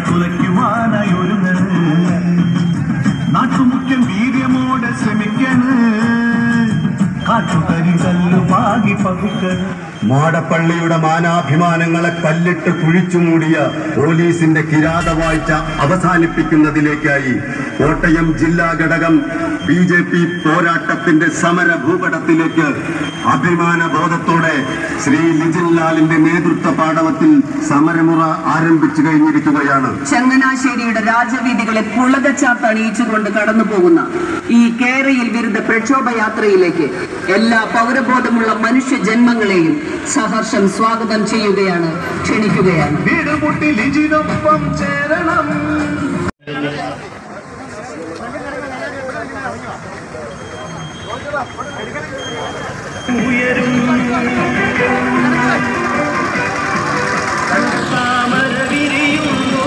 തുലയ്ക്കുവാനായി ഒരുങ്ങണ് നാട്ടുമുഖ്യം വീര്യമോടെ ശ്രമിക്കണ് കാട്ടുകരി കല്ലു പാകി പകുക്കണ് മാടപ്പള്ളിയുടെ മാനാഭിമാനങ്ങളെ കല്ലിട്ട് കുഴിച്ചു മൂടിയ പോലീസിന്റെ കിരാതവാഴ്ച അവസാനിപ്പിക്കുന്നതിലേക്കായി കോട്ടയം ജില്ലാ ഘടകം ബി ജെ പി പോരാട്ടത്തിന്റെ സമര ഭൂപടത്തിലേക്ക് അഭിമാന ബോധത്തോടെ ശ്രീ ലിജിൻ ലാലിന്റെ നേതൃത്വ പാടവത്തിൽ സമരമുറ ആരംഭിച്ചു കഴിഞ്ഞിരിക്കുകയാണ് ചങ്ങനാശ്ശേരിയുടെ രാജവീതികളെ പുളകച്ചാർത്ത് അണിയിച്ചുകൊണ്ട് കടന്നു പോകുന്ന ഈ കേരയിൽ വിരുദ്ധ പ്രക്ഷോഭയാത്രയിലേക്ക് എല്ലാ പൗരബോധമുള്ള മനുഷ്യ ജന്മങ്ങളെയും സഹർഷം സ്വാഗതം ചെയ്യുകയാണ് ക്ഷണിക്കുകയാണ് വീടുമുട്ടി ലിജിനൊപ്പം ചേരണം ഉയരും താമര വിരിയുന്നു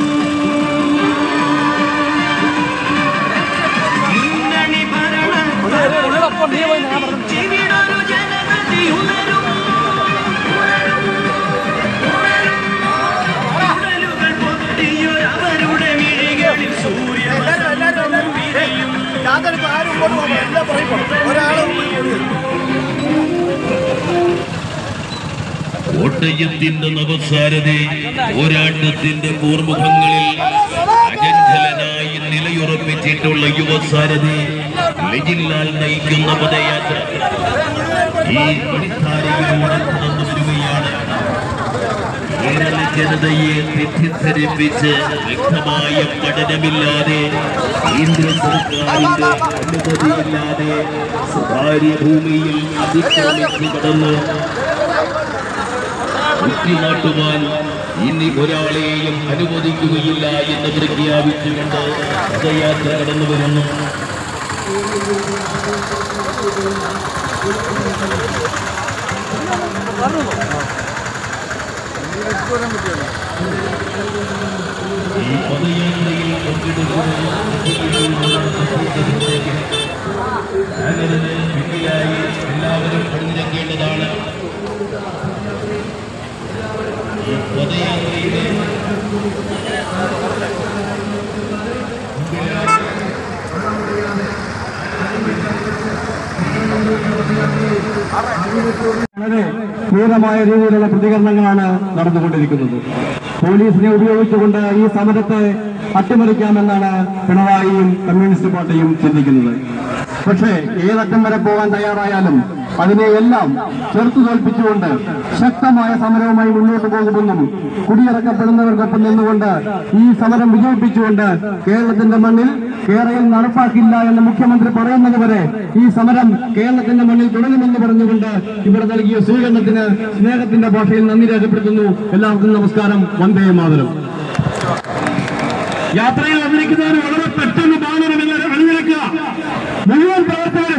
മുന്നണി ഭരണ ഇവിടൊരു ജനഗതി ഉണരും ഉടലുകൾ പൊട്ടിയൊരവരുടെ മിഴികളിൽ സൂര്യമണ്ഡലം വിരയും കോട്ടയത്തിന്റെ നവസാരഥി പോരാട്ടത്തിന്റെ പൂർമുഖങ്ങളിൽ അജഞ്ചലനായി നിലയുറപ്പിച്ചിട്ടുള്ള യുവസാരഥി ലജില്ലാൽ നയിക്കുന്ന പദയാത്ര ഈ പണിത്താരയിലൂടെ നടന്നു വരികയാണ് കേരള ജനതയെ തെറ്റിദ്ധരിപ്പിച്ച് വ്യക്തമായ പഠനമില്ലാതെ കേന്ദ്ര സർക്കാരിന്റെ അനുമതിയില്ലാതെ സ്വകാര്യ ഭൂമിയിൽ അതിക്രമിച്ചു കടന്നു നാട്ടുവാൻ ഇനി ഒരാളെയും അനുവദിക്കുകയില്ല എന്ന് പ്രഖ്യാപിച്ചുകൊണ്ട് പദയാത്ര കടന്നു വരുന്നു ഈ പദയാത്രയിൽ പങ്കെടുക്കുന്നതിന് പിന്നിലായി എല്ലാവരും അണിനിരക്കേണ്ടതാണ് ഈ പദയാത്രയിലെ വളരെ ക്രൂരമായ രീതിയിലുള്ള പ്രതികരണങ്ങളാണ് നടന്നുകൊണ്ടിരിക്കുന്നത് പോലീസിനെ ഉപയോഗിച്ചുകൊണ്ട് ഈ സമരത്തെ അട്ടിമറിക്കാമെന്നാണ് പിണറായിയും കമ്മ്യൂണിസ്റ്റ് പാർട്ടിയും ചിന്തിക്കുന്നത് പക്ഷേ ഏതറ്റം വരെ പോകാൻ തയ്യാറായാലും അതിനെയെല്ലാം ചെറുത്തു തോൽപ്പിച്ചുകൊണ്ട് ശക്തമായ സമരവുമായി മുന്നോട്ട് പോകുമെന്നും കുടിയിറക്കപ്പെടുന്നവർക്കൊപ്പം നിന്നുകൊണ്ട് ഈ സമരം വിജയിപ്പിച്ചുകൊണ്ട് കേരളത്തിന്റെ മണ്ണിൽ കേരളം നടപ്പാക്കില്ല എന്ന് മുഖ്യമന്ത്രി പറയുന്നത് വരെ ഈ സമരം കേരളത്തിന്റെ മണ്ണിൽ തുടരുമെന്ന് പറഞ്ഞുകൊണ്ട് ഇവിടെ നൽകിയ സ്വീകരണത്തിന് സ്നേഹത്തിന്റെ ഭാഷയിൽ നന്ദി രേഖപ്പെടുത്തുന്നു എല്ലാവർക്കും നമസ്കാരം വന്ദേ മാതരം യാത്രയിൽ വന്നിരിക്കുന്നവർ വളരെ പെട്ടെന്ന് ബാനറുമെന്ന് അണിനിരക്കുക മുഴുവൻ പ്രവർത്തകർ